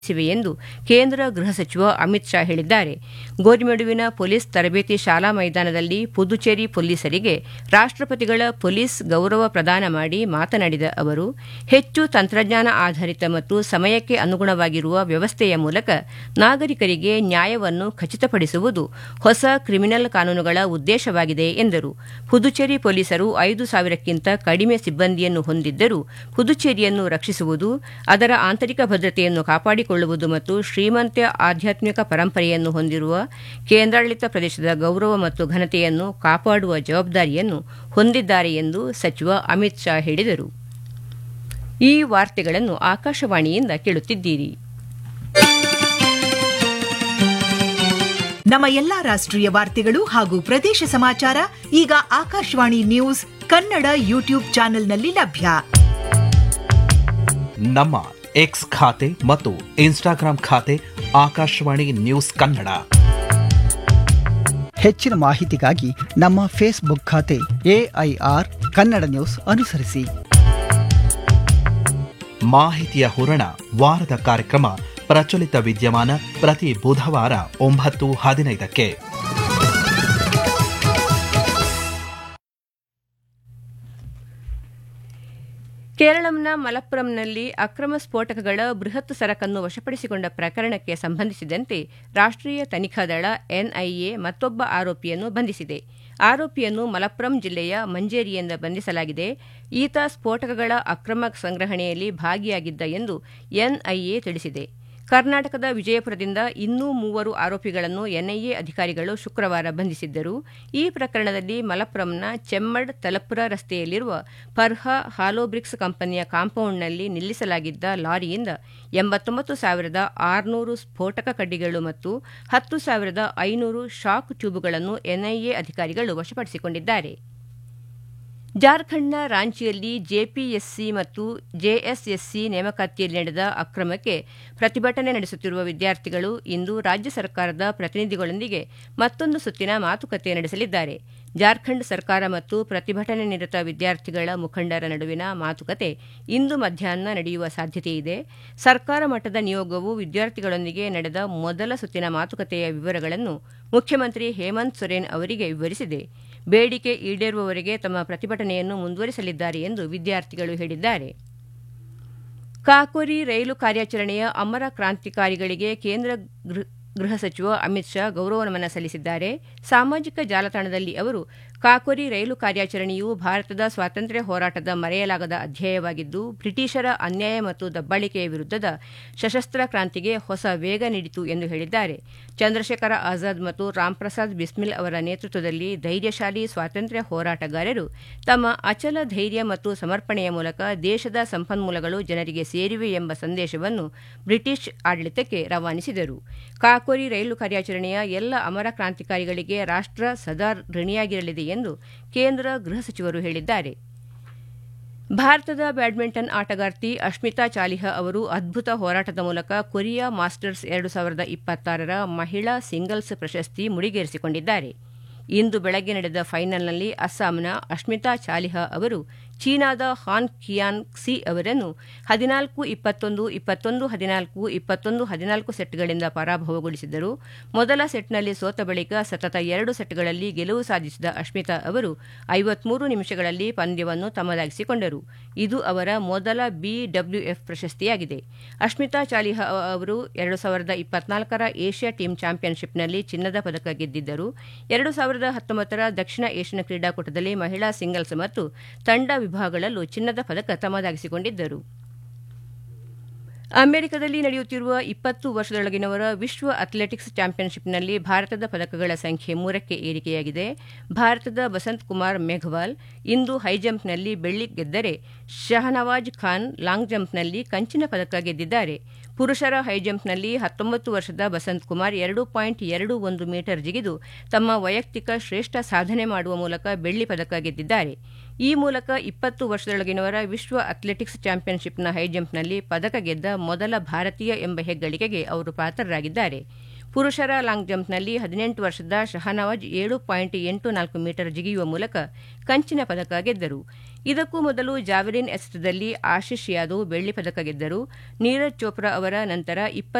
ಸಿವೆ ಎಂದು ಕೇಂದ್ರ ಗೃಹ ಸಚಿವ ಅಮಿತ್ ಶಾ ಹೇಳಿದ್ದಾರೆ ಗೋರಿಮೆಡುವಿನ ಪೊಲೀಸ್ ತರಬೇತಿ ಶಾಲಾ ಮೈದಾನದಲ್ಲಿ ಪುದುಚೇರಿ ಪೊಲೀಸರಿಗೆ ರಾಷ್ಟಪತಿಗಳ ಪೊಲೀಸ್ ಗೌರವ ಪ್ರದಾನ ಮಾಡಿ ಮಾತನಾಡಿದ ಅವರು ಹೆಚ್ಚು ತಂತ್ರಜ್ಞಾನ ಆಧಾರಿತ ಮತ್ತು ಸಮಯಕ್ಕೆ ಅನುಗುಣವಾಗಿರುವ ವ್ಯವಸ್ಥೆಯ ಮೂಲಕ ನಾಗರಿಕರಿಗೆ ನ್ಯಾಯವನ್ನು ಖಚಿತಪಡಿಸುವುದು ಹೊಸ ಕ್ರಿಮಿನಲ್ ಕಾನೂನುಗಳ ಉದ್ದೇಶವಾಗಿದೆ ಎಂದರು ಪುದುಚೇರಿ ಪೊಲೀಸರು ಐದು ಸಾವಿರಕ್ಕಿಂತ ಕಡಿಮೆ ಸಿಬ್ಬಂದಿಯನ್ನು ಹೊಂದಿದ್ದರೂ ಪುದುಚೇರಿಯನ್ನು ರಕ್ಷಿಸುವುದು ಅದರ ಆಂತರಿಕ ಭದ್ರತೆಯನ್ನು ಕಾಪಾಡಿಕೊಳ್ಳುವುದು ಮತ್ತು ಶ್ರೀಮಂತ ಆಧ್ಯಾತ್ಮಿಕ ಪರಂಪರೆಯನ್ನು ಹೊಂದಿರುವ ಕೇಂದ್ರಾಡಳಿತ ಪ್ರದೇಶದ ಗೌರವ ಮತ್ತು ಘನತೆಯನ್ನು ಕಾಪಾಡುವ ಜವಾಬ್ದಾರಿಯನ್ನು ಹೊಂದಿದ್ದಾರೆ ಎಂದು ಸಚಿವ ಅಮಿತ್ ಶಾ ಹೇಳಿದರು ಈ ವಾರ್ತೆಗಳನ್ನು ಆಕಾಶವಾಣಿಯಿಂದ ಕೇಳುತ್ತಿದ್ದೀರಿ ನಮ್ಮ ಎಲ್ಲಾ ರಾಷ್ಟ್ರೀಯ ವಾರ್ತೆಗಳು ಹಾಗೂ ಪ್ರದೇಶ ಸಮಾಚಾರ ಈಗ ಆಕಾಶವಾಣಿ ನ್ಯೂಸ್ ಕನ್ನಡ ಯೂಟ್ಯೂಬ್ ಚಾನೆಲ್ನಲ್ಲಿ ಲಭ್ಯ ನಮ್ಮ ಎಕ್ಸ್ ಖಾತೆ ಮತ್ತು ಇನ್ಸ್ಟಾಗ್ರಾಂ ಖಾತೆ ಆಕಾಶವಾಣಿ ನ್ಯೂಸ್ ಕನ್ನಡ ಹೆಚ್ಚಿನ ಮಾಹಿತಿಗಾಗಿ ನಮ್ಮ ಫೇಸ್ಬುಕ್ ಖಾತೆ ಎಐಆರ್ ಕನ್ನಡ ನ್ಯೂಸ್ ಅನುಸರಿಸಿ ಮಾಹಿತಿಯ ಹೂರಣ ವಾರದ ಕಾರ್ಯಕ್ರಮ ಪ್ರಚಲಿತ ವಿದ್ಯಮಾನ ಪ್ರತಿ ಬುಧವಾರ ಒಂಬತ್ತು ಹದಿನೈದಕ್ಕೆ ಕೇರಳಂನ ಮಲಪ್ಪುರಂನಲ್ಲಿ ಅಕ್ರಮ ಸ್ಫೋಟಕಗಳ ಬೃಹತ್ ಸರಕನ್ನು ವಶಪಡಿಸಿಕೊಂಡ ಪ್ರಕರಣಕ್ಕೆ ಸಂಬಂಧಿಸಿದಂತೆ ರಾಷ್ಟ್ರೀಯ ತನಿಖಾ ದಳ ಎನ್ಐಎ ಮತ್ತೊಬ್ಬ ಆರೋಪಿಯನ್ನು ಬಂಧಿಸಿದೆ ಆರೋಪಿಯನ್ನು ಮಲಪ್ಪುರಂ ಜಿಲ್ಲೆಯ ಮಂಜೇರಿಯಿಂದ ಬಂಧಿಸಲಾಗಿದೆ ಈತ ಸ್ಫೋಟಕಗಳ ಅಕ್ರಮ ಸಂಗ್ರಹಣೆಯಲ್ಲಿ ಭಾಗಿಯಾಗಿದ್ದ ಎಂದು ಎನ್ಐಎ ತಿಳಿಸಿದೆ ಕರ್ನಾಟಕದ ವಿಜಯಪುರದಿಂದ ಇನ್ನೂ ಮೂವರು ಆರೋಪಿಗಳನ್ನು ಎನ್ಐಎ ಅಧಿಕಾರಿಗಳು ಶುಕ್ರವಾರ ಬಂಧಿಸಿದ್ದರು ಈ ಪ್ರಕರಣದಲ್ಲಿ ಮಲಪ್ಪುರಂನ ಚೆಮ್ಮಡ್ ತಲಪುರ ರಸ್ತೆಯಲ್ಲಿರುವ ಫರ್ಹಾ ಹಾಲೋಬ್ರಿಕ್ಸ್ ಕಂಪನಿಯ ಕಾಂಪೌಂಡ್ನಲ್ಲಿ ನಿಲ್ಲಿಸಲಾಗಿದ್ದ ಲಾರಿಯಿಂದ ಎಂಬತ್ತೊಂಬತ್ತು ಸಾವಿರದ ಆರುನೂರು ಸ್ಫೋಟಕ ಕಡ್ಡಿಗಳು ಮತ್ತು ಹತ್ತು ಸಾವಿರದ ಐನೂರು ಶಾಕ್ ಟ್ಯೂಬ್ಗಳನ್ನು ಎನ್ಐಎ ಅಧಿಕಾರಿಗಳು ವಶಪಡಿಸಿಕೊಂಡಿದ್ದಾರೆ ಜಾರ್ಖಂಡ್ನ ರಾಂಚಿಯಲ್ಲಿ ಜೆಪಿಎಸ್ಸಿ ಮತ್ತು ಜೆಎಸ್ಎಸ್ಸಿ ನೇಮಕಾತಿಯಲ್ಲಿ ನಡೆದ ಅಕ್ರಮಕ್ಕೆ ಪ್ರತಿಭಟನೆ ನಡೆಸುತ್ತಿರುವ ವಿದ್ಯಾರ್ಥಿಗಳು ಇಂದು ರಾಜ್ಯ ಸರ್ಕಾರದ ಪ್ರತಿನಿಧಿಗಳೊಂದಿಗೆ ಮತ್ತೊಂದು ಸುತ್ತಿನ ಮಾತುಕತೆ ನಡೆಸಲಿದ್ದಾರೆ ಜಾರ್ಖಂಡ್ ಸರ್ಕಾರ ಮತ್ತು ಪ್ರತಿಭಟನೆ ನಿರತ ವಿದ್ಯಾರ್ಥಿಗಳ ಮುಖಂಡರ ನಡುವಿನ ಮಾತುಕತೆ ಇಂದು ಮಧ್ಯಾಹ್ನ ನಡೆಯುವ ಸಾಧ್ಯತೆಯಿದೆ ಸರ್ಕಾರ ಮಟ್ಟದ ನಿಯೋಗವು ವಿದ್ಯಾರ್ಥಿಗಳೊಂದಿಗೆ ನಡೆದ ಮೊದಲ ಸುತ್ತಿನ ಮಾತುಕತೆಯ ವಿವರಗಳನ್ನು ಮುಖ್ಯಮಂತ್ರಿ ಹೇಮಂತ್ ಸೊರೇನ್ ಅವರಿಗೆ ವಿವರಿಸಿದೆ ಬೇಡಿಕೆ ಈಡೇರುವವರೆಗೆ ತಮ್ಮ ಪ್ರತಿಭಟನೆಯನ್ನು ಮುಂದುವರಿಸಲಿದ್ದಾರೆ ಎಂದು ವಿದ್ಯಾರ್ಥಿಗಳು ಹೇಳಿದ್ದಾರೆ ಕಾಕೋರಿ ರೈಲು ಕಾರ್ಯಾಚರಣೆಯ ಅಮರ ಕ್ರಾಂತಿಕಾರಿಗಳಿಗೆ ಕೇಂದ್ರ ಗೃಹ ಸಚಿವ ಅಮಿತ್ ಶಾ ಗೌರವ ನಮನ ಸಲ್ಲಿಸಿದ್ದಾರೆ ಸಾಮಾಜಿಕ ಜಾಲತಾಣದಲ್ಲಿ ಅವರು ಕಾಕೋರಿ ರೈಲು ಕಾರ್ಯಾಚರಣೆಯು ಭಾರತದ ಸ್ವಾತಂತ್ರ್ಯ ಹೋರಾಟದ ಮರೆಯಲಾಗದ ಅಧ್ಯಾಯವಾಗಿದ್ದು ಬ್ರಿಟಿಷರ ಅನ್ಯಾಯ ಮತ್ತು ದಬ್ಬಾಳಿಕೆಯ ವಿರುದ್ಧದ ಸಶಸ್ತ್ರ ಕ್ರಾಂತಿಗೆ ಹೊಸ ವೇಗ ನೀಡಿತು ಎಂದು ಹೇಳಿದ್ದಾರೆ ಚಂದ್ರಶೇಖರ ಆಜಾದ್ ಮತ್ತು ರಾಮ್ಪ್ರಸಾದ್ ಬಿಸ್ಮಿಲ್ ಅವರ ನೇತೃತ್ವದಲ್ಲಿ ಧೈರ್ಯಶಾಲಿ ಸ್ವಾತಂತ್ರ್ಯ ಹೋರಾಟಗಾರರು ತಮ್ಮ ಅಚಲ ಧೈರ್ಯ ಮತ್ತು ಸಮರ್ಪಣೆಯ ಮೂಲಕ ದೇಶದ ಸಂಪನ್ಮೂಲಗಳು ಜನರಿಗೆ ಸೇರಿವೆ ಎಂಬ ಸಂದೇಶವನ್ನು ಬ್ರಿಟಿಷ್ ಆಡಳಿತಕ್ಕೆ ರವಾನಿಸಿದರು ಕಾಕೋರಿ ರೈಲು ಕಾರ್ಯಾಚರಣೆಯ ಎಲ್ಲ ಅಮರ ಕ್ರಾಂತಿಕಾರಿಗಳಿಗೆ ರಾಷ್ಟ್ರ ಸದಾ ಋಣಿಯಾಗಿರಲಿದೆ ಎಂದು ಕೇಂದ್ರ ಗೃಹ ಸಚಿವರು ಹೇಳಿದ್ದಾರೆ ಭಾರತದ ಬ್ಯಾಡ್ಮಿಂಟನ್ ಆಟಗಾರ್ತಿ ಅಶ್ಮಿತಾ ಚಾಲಿಹಾ ಅವರು ಅದ್ಭುತ ಹೋರಾಟದ ಮೂಲಕ ಕೊರಿಯಾ ಮಾಸ್ಟರ್ಸ್ ಎರಡು ಸಾವಿರದ ಇಪ್ಪತ್ತಾರರ ಮಹಿಳಾ ಸಿಂಗಲ್ಸ್ ಪ್ರಶಸ್ತಿ ಮುಡಿಗೇರಿಸಿಕೊಂಡಿದ್ದಾರೆ ಇಂದು ಬೆಳಗ್ಗೆ ನಡೆದ ಫೈನಲ್ನಲ್ಲಿ ಅಸ್ಸಾಂನ ಅಶ್ಮಿತಾ ಚಾಲಿಹಾ ಅವರು ಚೀನಾದ ಹಾನ್ ಕಿಯಾನ್ ಕ್ಸಿ ಅವರನ್ನು ಹದಿನಾಲ್ಕು ಇಪ್ಪತ್ತೊಂದು ಇಪ್ಪತ್ತೊಂದು ಹದಿನಾಲ್ಕು ಇಪ್ಪತ್ತೊಂದು ಹದಿನಾಲ್ಕು ಸೆಟ್ಗಳಿಂದ ಪರಾಭವಗೊಳಿಸಿದರು ಮೊದಲ ಸೆಟ್ನಲ್ಲಿ ಸೋತ ಬಳಿಕ ಸತತ ಎರಡು ಸೆಟ್ಗಳಲ್ಲಿ ಗೆಲುವು ಸಾಧಿಸಿದ ಅಶ್ಮಿತಾ ಅವರು ಐವತ್ಮೂರು ನಿಮಿಷಗಳಲ್ಲಿ ಪಂದ್ಯವನ್ನು ತಮ್ಮದಾಗಿಸಿಕೊಂಡರು ಇದು ಅವರ ಮೊದಲ ಬಿಡಬ್ಲ್ಯೂಎಫ್ ಪ್ರಶಸ್ತಿಯಾಗಿದೆ ಅಶ್ಮಿತಾ ಚಾಲಿಹಾ ಅವರು ಎರಡು ಸಾವಿರದ ಇಪ್ಪತ್ನಾಲ್ಕರ ಏಷ್ಯಾ ಟೀಮ್ ಚಾಂಪಿಯನ್ಶಿಪ್ನಲ್ಲಿ ಚಿನ್ನದ ಪದಕ ಗೆದ್ದಿದ್ದರು ಎರಡು ಸಾವಿರದ ಹತ್ತೊಂಬತ್ತರ ದಕ್ಷಿಣ ಏಷ್ಯನ್ ಕ್ರೀಡಾಕೂಟದಲ್ಲಿ ಮಹಿಳಾ ಸಿಂಗಲ್ಸ್ ಮತ್ತು ತಂಡ ವಿಭಾಗಗಳಲ್ಲೂ ಚಿನ್ನದ ಪದಕ ತಮ್ಮದಾಗಿಸಿಕೊಂಡಿದ್ದರು ಅಮೆರಿಕದಲ್ಲಿ ನಡೆಯುತ್ತಿರುವ ಇಪ್ಪತ್ತು ವರ್ಷದೊಳಗಿನವರ ವಿಶ್ವ ಅಥ್ಲೆಟಿಕ್ಸ್ ಚಾಂಪಿಯನ್ಶಿಪ್ನಲ್ಲಿ ಭಾರತದ ಪದಕಗಳ ಸಂಖ್ಯೆ ಮೂರಕ್ಕೆ ಏರಿಕೆಯಾಗಿದೆ ಭಾರತದ ಬಸಂತ್ ಕುಮಾರ್ ಮೇಘವಾಲ್ ಇಂದು ಹೈಜಂಪ್ನಲ್ಲಿ ಬೆಳ್ಳಿ ಗೆದ್ದರೆ ಶಹನವಾಜ್ ಖಾನ್ ಲಾಂಗ್ ಜಂಪ್ನಲ್ಲಿ ಕಂಚಿನ ಪದಕ ಗೆದ್ದಿದ್ದಾರೆ ಪುರುಷರ ಹೈಜಂಪ್ನಲ್ಲಿ ಹತ್ತೊಂಬತ್ತು ವರ್ಷದ ಬಸಂತ್ ಕುಮಾರ್ ಎರಡು ಪಾಯಿಂಟ್ ಎರಡು ಒಂದು ಮೀಟರ್ ಜಿಗಿದು ತಮ್ಮ ವೈಯಕ್ತಿಕ ಶ್ರೇಷ್ಠ ಸಾಧನೆ ಮಾಡುವ ಮೂಲಕ ಬೆಳ್ಳಿ ಪದಕ ಗೆದ್ದಿದ್ದಾರೆ ಈ ಮೂಲಕ ಇಪ್ಪತ್ತು ವರ್ಷದೊಳಗಿನವರ ವಿಶ್ವ ಅಥ್ಲೆಟಿಕ್ಸ್ ಚಾಂಪಿಯನ್ಶಿಪ್ನ ಹೈಜಂಪ್ನಲ್ಲಿ ಪದಕ ಗೆದ್ದ ಮೊದಲ ಭಾರತೀಯ ಎಂಬ ಹೆಗ್ಗಳಿಕೆಗೆ ಅವರು ಪಾತ್ರರಾಗಿದ್ದಾರೆ ಪುರುಷರ ಲಾಂಗ್ ಜಂಪ್ನಲ್ಲಿ ಹದಿನೆಂಟು ವರ್ಷದ ಶಹನವಾಜ್ ಏಳು ಪಾಯಿಂಟ್ ಎಂಟು ನಾಲ್ಕು ಮೀಟರ್ ಜಿಗಿಯುವ ಮೂಲಕ ಕಂಚಿನ ಪದಕ ಗೆದ್ದರು ಇದಕ್ಕೂ ಮೊದಲು ಜಾವೆಲಿನ್ ಎಸೆತದಲ್ಲಿ ಆಶಿಷ್ ಯಾದವ್ ಬೆಳ್ಳಿ ಪದಕ ಗೆದ್ದರು ನೀರಜ್ ಚೋಪ್ರಾ ಅವರ ನಂತರ